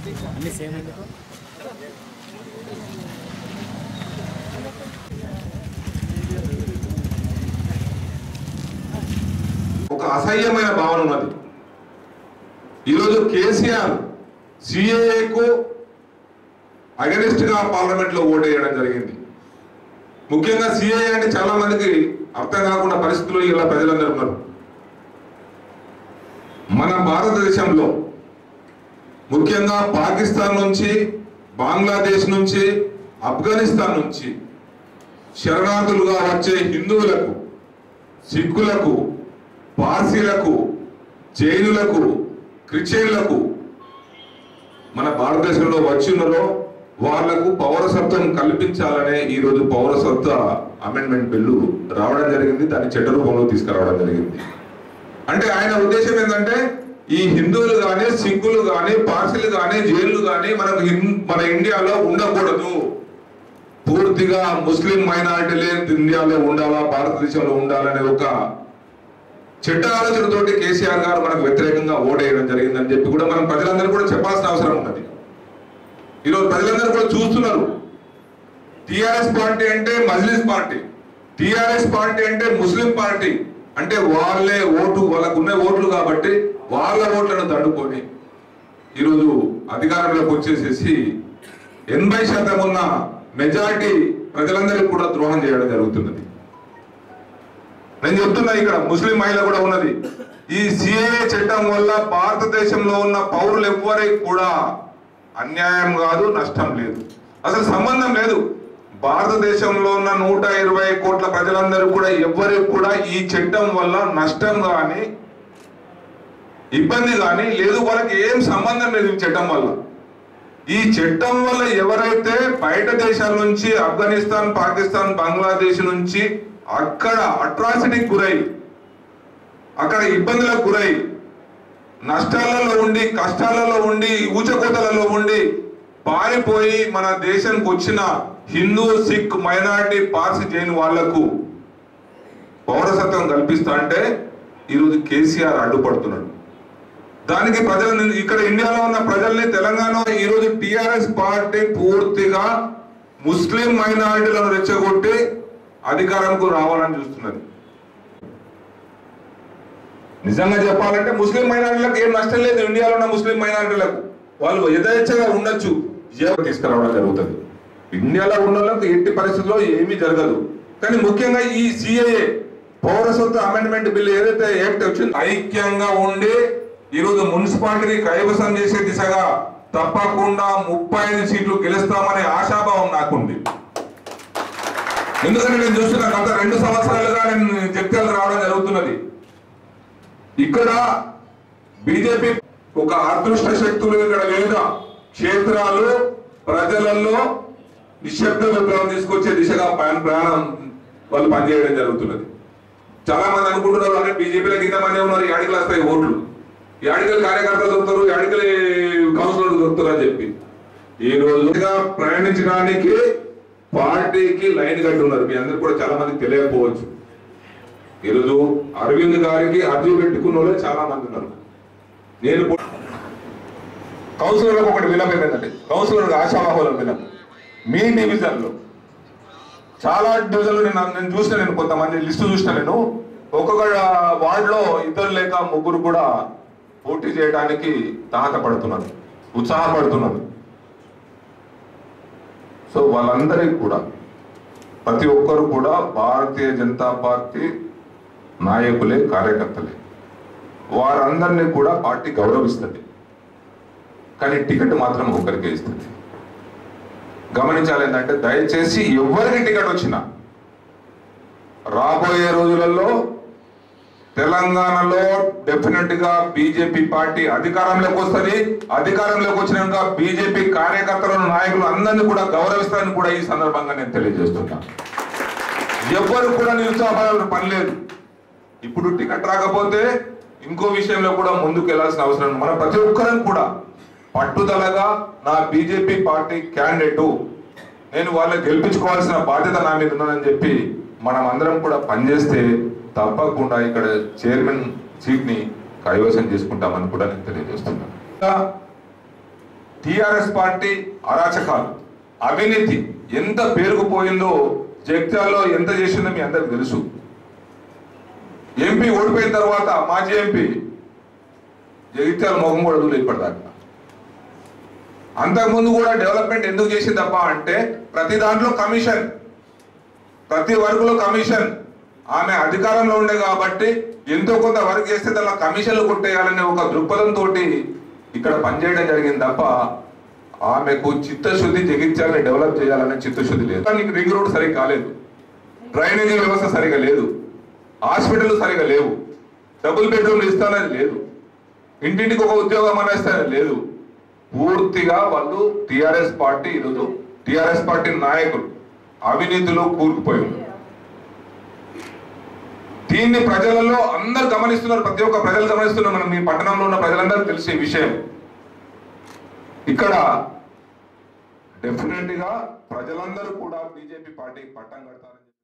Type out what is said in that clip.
అన్ని సేమ్ ఎందుకు ఒక అసహ్యమైన భావన ఉన్నది ఈరోజు కేసీఆర్ సిఏఏకు అగనిస్ట్ గా పార్లమెంట్ లో ఓటేయడం జరిగింది ముఖ్యంగా సిఏఏ అంటే చాలా మందికి అర్థం కాకుండా పరిస్థితులు ఇలా ప్రజలందరూ ఉన్నారు మన భారతదేశంలో ముఖ్యంగా పాకిస్తాన్ నుంచి బంగ్లాదేశ్ నుంచి ఆఫ్ఘనిస్తాన్ నుంచి శరణార్థులుగా వచ్చే హిందువులకు సిక్కులకు పార్సీలకు జైనులకు క్రిస్టియన్లకు మన భారతదేశంలో వచ్చి ఉన్నారో వాళ్లకు పౌరసత్వం కల్పించాలనే ఈ రోజు పౌరసత్వ అమెండ్మెంట్ బిల్లు రావడం జరిగింది దాన్ని చట్ట రూపంలో తీసుకురావడం జరిగింది అంటే ఆయన ఉద్దేశం ఏంటంటే ఈ హిందువులు కానీ సిక్కులు కానీ పార్సీలు కానీ జైన్లు కానీ మనకు హిం- మన ఇండియాలో ఉండకూడదు పూర్తిగా ముస్లిం మైనారిటీలే ఇండియాలో ఉండాలా భారతదేశంలో ఉండాలనే ఒక చెడ్డ ఆలోచనతోటి కేసీఆర్ గారు మనకు వ్యతిరేకంగా ఓటేయడం జరిగిందని చెప్పి కూడా మనం ప్రజలందరూ కూడా చెప్పాల్సిన అవసరం ఉన్నది ఈరోజు ప్రజలందరూ కూడా చూస్తున్నారు టిఆర్ఎస్ పార్టీ అంటే మజ్లిస్ పార్టీ టిఆర్ఎస్ పార్టీ అంటే ముస్లిం పార్టీ అంటే వాళ్ళే ఓటు వాళ్ళకు ఉన్న ఓట్లు కాబట్టి వాళ్ళ ఓట్లను దండుకొని ఈరోజు అధికారంలోకి వచ్చేసేసి ఎనభై శాతం ఉన్న మెజారిటీ ప్రజలందరికీ కూడా ద్రోహం చేయడం జరుగుతున్నది నేను చెప్తున్నా ఇక్కడ ముస్లిం మహిళ కూడా ఉన్నది ఈ సిఏఏ చట్టం వల్ల భారతదేశంలో ఉన్న పౌరులు ఎవ్వరికి కూడా అన్యాయం కాదు నష్టం లేదు అసలు సంబంధం లేదు భారతదేశంలో ఉన్న నూట ఇరవై కోట్ల ప్రజలందరూ కూడా ఎవ్వరికి కూడా ఈ చట్టం వల్ల నష్టం కానీ ఇబ్బంది కానీ లేదు వాళ్ళకి ఏం సంబంధం లేదు ఈ చట్టం వల్ల ఈ చట్టం వల్ల ఎవరైతే బయట దేశాల నుంచి ఆఫ్ఘనిస్తాన్ పాకిస్తాన్ బంగ్లాదేశ్ నుంచి అక్కడ అట్రాసిటీకి గురై అక్కడ ఇబ్బందులకు గురై నష్టాలలో ఉండి కష్టాలలో ఉండి ఊచకోతలలో ఉండి పారిపోయి మన దేశానికి వచ్చిన హిందూ సిక్ మైనారిటీ పార్సీ జైన్ వాళ్లకు పౌరసత్వం కల్పిస్తా అంటే ఈరోజు కేసీఆర్ అడ్డుపడుతున్నాడు దానికి ప్రజలు ఇక్కడ ఇండియాలో ఉన్న ప్రజల్ని తెలంగాణ ఈరోజు టిఆర్ఎస్ పార్టీ పూర్తిగా ముస్లిం మైనారిటీలను రెచ్చగొట్టి అధికారంకు రావాలని చూస్తున్నది నిజంగా చెప్పాలంటే ముస్లిం మైనారిటీలకు ఏం నష్టం లేదు ఇండియాలో ఉన్న ముస్లిం మైనారిటీలకు వాళ్ళు యథేచ్ఛగా ఉండొచ్చు ఎవరు తీసుకురావడం జరుగుతుంది ఇండియాలో ఉన్న వాళ్ళకి ఎట్టి పరిస్థితుల్లో ఏమీ జరగదు కానీ ముఖ్యంగా ఈ సిఏఏ పౌరసత్వ అమెండ్మెంట్ బిల్ ఏదైతే యాక్ట్ వచ్చిందో ఐక్యంగా ఉండి ఈరోజు మున్సిపాలిటీని కైవసం చేసే దిశగా తప్పకుండా ముప్పై ఐదు సీట్లు గెలుస్తామనే ఆశాభావం నాకుంది ఎందుకంటే నేను చూస్తున్నా గత రెండు సంవత్సరాలుగా నేను జగిత్యాల రావడం జరుగుతున్నది ఇక్కడ బీజేపీ ఒక అదృష్ట శక్తులు ఇక్కడ లేదా క్షేత్రాలు ప్రజలలో నిశ్శబ్ద విప్లవం తీసుకొచ్చే దిశగా ప్లాన్ ప్రాణం వాళ్ళు పనిచేయడం జరుగుతున్నది చాలా మంది అనుకుంటున్నారు అంటే బీజేపీలో ఇంత మంది ఉన్నారు యాడికలు వస్తాయి ఓట్లు యాడికలు కార్యకర్తలు దొరుకుతారు యాడికలు కౌన్సిలర్లు దొరుకుతారు అని చెప్పి ఈ రోజుగా ప్రయాణించడానికి పార్టీకి లైన్ కట్టి ఉన్నారు మీ అందరికి కూడా చాలా మందికి తెలియకపోవచ్చు ఈరోజు అరవింద్ గారికి అర్జీ పెట్టుకున్న వాళ్ళే చాలా మంది ఉన్నారు నేను కూడా- కౌన్సిలర్లకు ఒకటి విన్నపం ఏంటంటే కౌన్సిలర్ ఆశావాహుల విన్నపం మీ డివిజన్ లో చాలా డివిజన్లు నేను నేను చూసిన నేను కొంతమంది లిస్టు చూసిన నేను ఒక్కొక్క వార్డులో ఇద్దరు లేక ముగ్గురు కూడా పోటీ చేయడానికి తాహత పడుతున్నారు ఉత్సాహపడుతున్నారు సో వాళ్ళందరికీ కూడా ప్రతి ఒక్కరు కూడా భారతీయ జనతా పార్టీ నాయకులే కార్యకర్తలే వారందరినీ కూడా పార్టీ గౌరవిస్తుంది కానీ టికెట్ మాత్రం ఒకరికే ఇస్తుంది గమనించాలి ఏంటంటే దయచేసి ఎవరికి టికెట్ వచ్చినా రాబోయే రోజులలో తెలంగాణలో డెఫినెట్ గా బీజేపీ పార్టీ అధికారంలోకి వస్తుంది అధికారంలోకి వచ్చినాక బీజేపీ కార్యకర్తలను నాయకులు అందరినీ కూడా గౌరవిస్తారని కూడా ఈ సందర్భంగా నేను తెలియజేస్తున్నా ఎవ్వరు కూడా నిరుత్సాహపడాల్సిన పని లేదు ఇప్పుడు టికెట్ రాకపోతే ఇంకో విషయంలో కూడా ముందుకు వెళ్లాల్సిన అవసరం ఉంది. మన ప్రతి ఒక్కరం కూడా పట్టుదలగా నా బీజేపీ పార్టీ క్యాండిడేటు నేను వాళ్ళని గెలిపించుకోవాల్సిన బాధ్యత నా మీద ఉన్నదని చెప్పి మనం అందరం కూడా పనిచేస్తే తప్పకుండా ఇక్కడ చైర్మన్ సీట్ ని కైవసం చేసుకుంటామని కూడా నేను తెలియజేస్తున్నాను టిఆర్ఎస్ పార్టీ అరాచకాలు అవినీతి ఎంత పేరుకుపోయిందో జగిత్యాలలో ఎంత చేసిందో మీ అందరికి తెలుసు ఎంపీ ఓడిపోయిన తర్వాత మాజీ ఎంపీ జగిత్యాల మొహం కూడా వదిలేదు ఇప్పటిదాకా అంతకుముందు కూడా డెవలప్మెంట్ ఎందుకు చేసింది తప్ప అంటే ప్రతి దాంట్లో కమిషన్ ప్రతి వర్క్లో కమిషన్ ఆమె అధికారంలో ఉండే కాబట్టి ఎంతో కొంత వర్క్ చేస్తే దానిలో కమిషన్లు కొట్టేయాలనే ఒక దృక్పథంతో ఇక్కడ పనిచేయడం జరిగింది తప్ప ఆమెకు చిత్తశుద్ధి జగించాలని డెవలప్ చేయాలనే చిత్తశుద్ధి లేదు కానీ రింగ్ రోడ్ సరిగ్గా కాలేదు డ్రైనేజీ వ్యవస్థ సరిగా లేదు హాస్పిటల్ సరిగా లేవు డబుల్ బెడ్రూమ్లు ఇస్తానని లేదు ఇంటింటికి ఒక ఉద్యోగం అనేస్తానని లేదు పూర్తిగా వాళ్ళు టిఆర్ఎస్ పార్టీ ఈరోజు టిఆర్ఎస్ పార్టీ నాయకులు అవినీతిలో కూరుకుపోయి ఉన్నారు దీన్ని ప్రజలలో అందరు గమనిస్తున్నారు ప్రతి ఒక్క ప్రజలు గమనిస్తున్నారు మనం మీ పట్టణంలో ఉన్న ప్రజలందరూ తెలిసే విషయం ఇక్కడ డెఫినెట్ గా ప్రజలందరూ కూడా బీజేపీ పార్టీకి పట్టం కడతారని చెప్పి